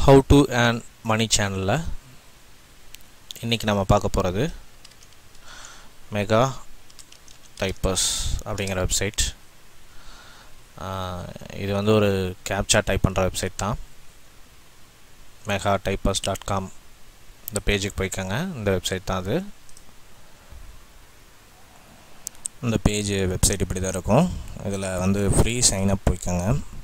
how to and money சேனலில் இன்றைக்கி நம்ம பார்க்க போகிறது மெகா டைப்பர்ஸ் அப்படிங்கிற வெப்சைட் இது வந்து ஒரு கேப்சா டைப் பண்ணுற வெப்சைட் தான் மெகா டைப்பர்ஸ் டாட் காம் இந்த பேஜுக்கு போய்க்கோங்க இந்த வெப்சைட் தான் அது இந்த பேஜ் வெப்சைட் இப்படி தான் இருக்கும் இதில் வந்து ஃப்ரீ சைனப் போய்க்கோங்க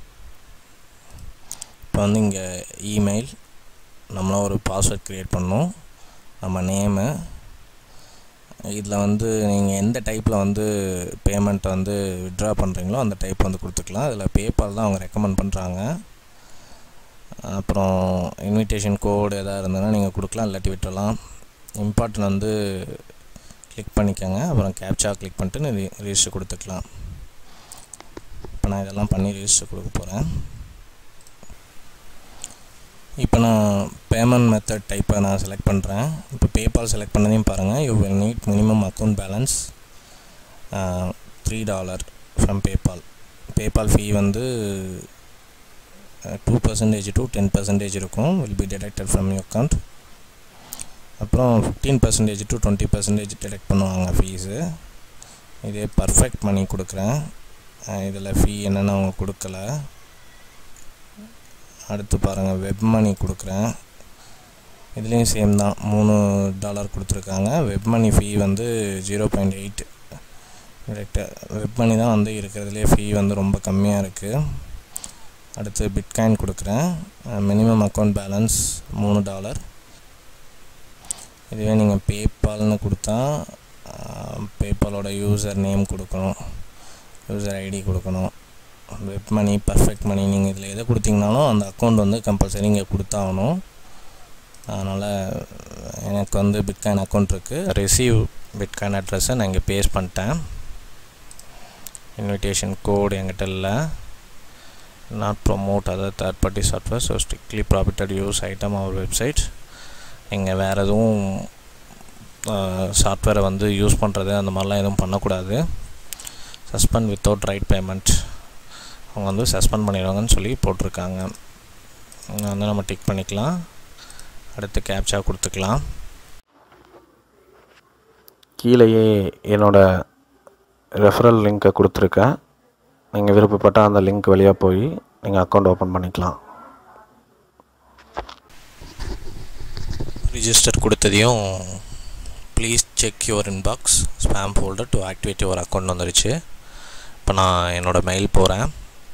இப்போ வந்து இங்கே இமெயில் நம்மளும் ஒரு பாஸ்வேர்ட் க்ரியேட் பண்ணணும் நம்ம நேமு இதில் வந்து நீங்கள் எந்த டைப்பில் வந்து பேமெண்ட்டை வந்து விட்ரா பண்ணுறீங்களோ அந்த டைப் வந்து கொடுத்துக்கலாம் இதில் பேபால் தான் அவங்க ரெக்கமெண்ட் பண்ணுறாங்க அப்புறம் இன்விடேஷன் கோடு எதாவது இருந்ததுன்னா நீங்கள் கொடுக்கலாம் இல்லாட்டி விட்டுறலாம் இம்பார்ட்டன் வந்து கிளிக் பண்ணிக்கோங்க அப்புறம் கேப்சா கிளிக் பண்ணிட்டு ரிஜிஸ்டர் கொடுத்துக்கலாம் இப்போ நான் இதெல்லாம் பண்ணி ரிஜிஸ்டர் கொடுக்க போகிறேன் இப்போ நான் பேமெண்ட் மெத்தட் டைப்பை நான் செலக்ட் பண்ணுறேன் இப்போ பேபால் செலக்ட் பண்ணதையும் பாருங்கள் you will need minimum account balance three dollar from PayPal PayPal fee வந்து two percentage to ten percentage இருக்கும் will be detected from you account அப்புறம் fifteen percentage to twenty percentage detect பண்ணுவாங்க fees இதே Perfect Money கொடுக்குறேன் இதில் ஃபீ என்னென்னு அவங்க கொடுக்கல அடுத்து பாருங்கள் வெப் மணி கொடுக்குறேன் இதுலேயும் சேம் தான் மூணு டாலர் கொடுத்துருக்காங்க வெப் மணி ஃபீ வந்து zero point eight WebMoney தான் வந்து இருக்கிறதுலே ஃபீ வந்து ரொம்ப கம்மியாக இருக்குது அடுத்து பிட்காயின் கொடுக்குறேன் மினிமம் அக்கௌண்ட் பேலன்ஸ் மூணு டாலர் இதுவே நீங்கள் பேபால்னு கொடுத்தா பேபாலோட யூசர் நேம் கொடுக்கணும் யூசர் ஐடி கொடுக்கணும் வெப் மணி பர்ஃபெக்ட் மணி நீங்கள் இதில் எதை கொடுத்தீங்கனாலும் அந்த அக்கௌண்ட் வந்து கம்பல்சரி இங்கே கொடுத்தாகணும் அதனால் எனக்கு வந்து பிட்காயின் அக்கௌண்ட் இருக்குது ரிசீவ் பிட்காயின் அட்ரஸை நான் இங்கே பேஸ்ட் பண்ணிட்டேன் இன்விடேஷன் கோடு என்கிட்ட இல்லை not promote other third party software so strictly prohibited use item our website நீங்கள் வேறு எதுவும் சாஃப்ட்வேரை வந்து யூஸ் பண்ணுறது அந்த மாதிரிலாம் எதுவும் பண்ணக்கூடாது சஸ்பெண்ட் வித்தவுட் ரைட் பேமெண்ட் அவங்க வந்து சஸ்பெண்ட் பண்ணிடுவாங்கன்னு சொல்லி போட்டிருக்காங்க வந்து நம்ம டிக் பண்ணிக்கலாம் அடுத்து கேப்சா கொடுத்துக்கலாம் கீழேயே என்னோடய ரெஃபரல் லிங்க்கை கொடுத்துருக்கேன் நீங்கள் விருப்பப்பட்டால் அந்த லிங்க் வழியாக போய் நீங்கள் அக்கௌண்ட் ஓப்பன் பண்ணிக்கலாம் ரிஜிஸ்டர் கொடுத்ததையும் please check your inbox spam folder to activate your account வந்துருச்சு இப்போ நான் என்னோடய மெயில் போகிறேன்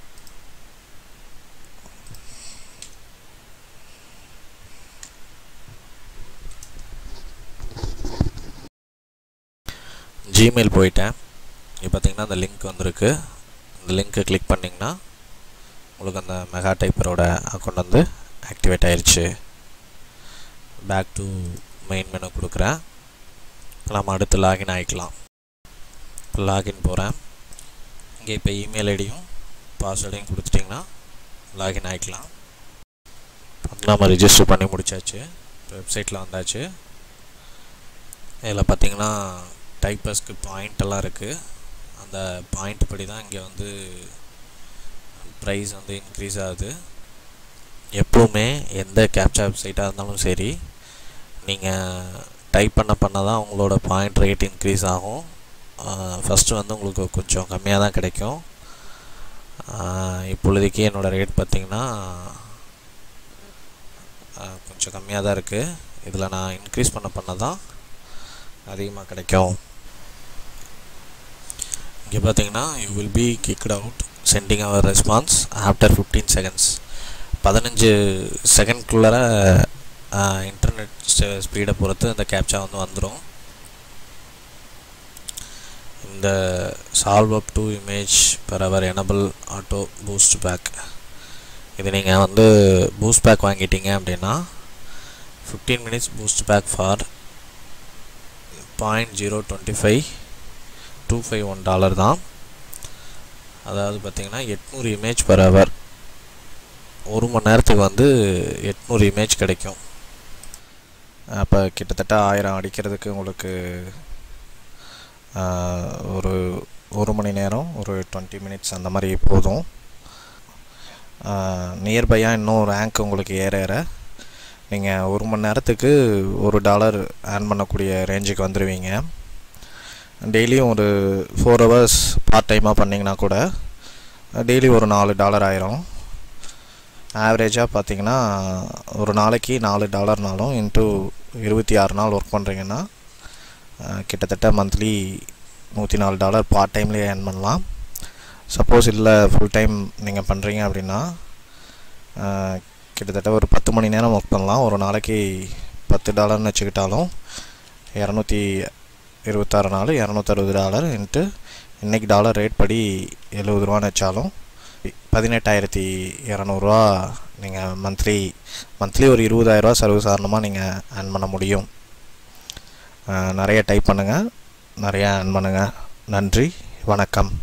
ஜிமெயில் போயிட்டேன் இங்கே பார்த்தீங்கன்னா அந்த லிங்க் வந்திருக்கு இந்த லிங்க்கை கிளிக் பண்ணிங்கன்னா உங்களுக்கு அந்த மெகா டைப்பரோட அக்கௌண்ட் வந்து ஆக்டிவேட் ஆயிடுச்சு பேக் டு மெயின் மெனு கொடுக்குறேன் நம்ம அடுத்து லாகின் ஆகிக்கலாம் இப்போ லாகின் போகிறேன் இங்கே இப்போ இமெயில் ஐடியும் பாஸ்வேர்டையும் கொடுத்துட்டிங்கன்னா லாகின் ஆகிக்கலாம் நம்ம ரிஜிஸ்டர் பண்ணி முடிச்சாச்சு வெப்சைட்டில் வந்தாச்சு இதில் பார்த்தீங்கன்னா டைப்பர்ஸ்க்கு பாயிண்ட் எல்லாம் இருக்குது அந்த பாயிண்ட் படி தான் இங்கே வந்து ப்ரைஸ் வந்து இன்க்ரீஸ் ஆகுது எப்போவுமே எந்த கேப்சா வெப்சைட்டாக இருந்தாலும் சரி நீங்கள் டைப் பண்ண பண்ண தான் உங்களோட பாயிண்ட் ரேட் இன்க்ரீஸ் ஆகும் ஃபஸ்ட்டு வந்து உங்களுக்கு கொஞ்சம் கம்மியாக தான் கிடைக்கும் இப்பொழுதைக்கு என்னோடய ரேட் பார்த்திங்கன்னா கொஞ்சம் கம்மியாக தான் இருக்குது இதில் நான் இன்க்ரீஸ் பண்ண பண்ண தான் அதிகமாக கிடைக்கும் இங்கே பார்த்தீங்கன்னா you will be kicked out sending our response after fifteen seconds பதினஞ்சு செகண்ட்குள்ளார இன்டர்நெட் ஸ்பீடை பொறுத்து இந்த கேப்சா வந்து வந்துடும் இந்த solve up to image per hour enable auto boost pack இது நீங்கள் வந்து பூஸ்ட் பேக் வாங்கிட்டீங்க அப்படின்னா fifteen minutes boost pack for point zero twenty five two five one dollar தான் அதாவது பார்த்திங்கன்னா எட்நூறு இமேஜ் பர் ஹவர் ஒரு மணி நேரத்துக்கு வந்து எட்நூறு இமேஜ் கிடைக்கும் அப்போ கிட்டத்தட்ட ஆயிரம் அடிக்கிறதுக்கு உங்களுக்கு ஒரு ஒரு மணி நேரம் ஒரு டுவெண்ட்டி மினிட்ஸ் அந்த மாதிரி போதும் நியர்பையாக இன்னும் ரேங்க் உங்களுக்கு ஏற ஏற நீங்கள் ஒரு மணி நேரத்துக்கு ஒரு டாலர் ஏர்ன் பண்ணக்கூடிய ரேஞ்சுக்கு வந்துடுவீங்க டெய்லியும் ஒரு ஃபோர் ஹவர்ஸ் பார்ட் டைமாக பண்ணிங்கன்னா கூட டெய்லி ஒரு நாலு டாலர் ஆயிரும் ஆவரேஜாக பார்த்தீங்கன்னா ஒரு நாளைக்கு நாலு டாலர்னாலும் இன்ட்டு இருபத்தி ஆறு நாள் ஒர்க் பண்ணுறீங்கன்னா கிட்டத்தட்ட மந்த்லி நூற்றி நாலு டாலர் பார்ட் டைம்லேயே ஏர்ன் பண்ணலாம் சப்போஸ் இல்லை ஃபுல் டைம் நீங்கள் பண்ணுறீங்க அப்படின்னா கிட்டத்தட்ட ஒரு பத்து மணி நேரம் ஒர்க் பண்ணலாம் ஒரு நாளைக்கு பத்து டாலர்னு வச்சுக்கிட்டாலும் இரநூத்தி இருபத்தாறு நாள் இரநூத்தறுபது டாலர் இன்ட்டு இன்றைக்கி டாலர் ரேட் படி எழுபது ரூபான்னு வச்சாலும் பதினெட்டாயிரத்தி இரநூறுவா நீங்கள் மந்த்லி மந்த்லி ஒரு இருபதாயிரரூவா சர்வசாதாரணமாக நீங்கள் ஏர்ன் பண்ண முடியும் நிறைய டைப் பண்ணுங்கள் நிறையா ஏர்ன் பண்ணுங்கள் நன்றி வணக்கம்